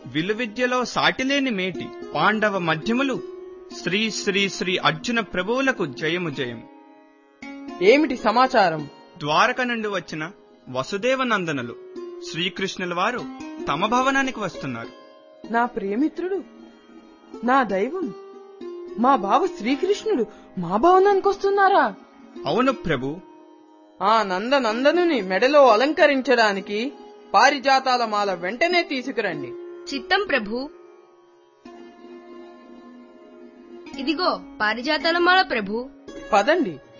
విలువిద్యలో సాటిలేని మేటి పాండవ మధ్యములు శ్రీ శ్రీ శ్రీ అర్జున ప్రభువులకు జయము జయం ఏమిటి సమాచారం ద్వారక నుండి వచ్చిన వసుదేవ నందనులు శ్రీకృష్ణుల వారు తమ భవనానికి వస్తున్నారు నా ప్రియమిత్రుడు నా దైవం మా బావ శ్రీకృష్ణుడు మా భవనానికి వస్తున్నారా అవును ప్రభు ఆ నందనందనుని మెడలో అలంకరించడానికి పారిజాతాల మాల వెంటనే తీసుకురండి చిత్తం ప్రభు ఇదిగో పారిజాతాల మాల ప్రభు పదండి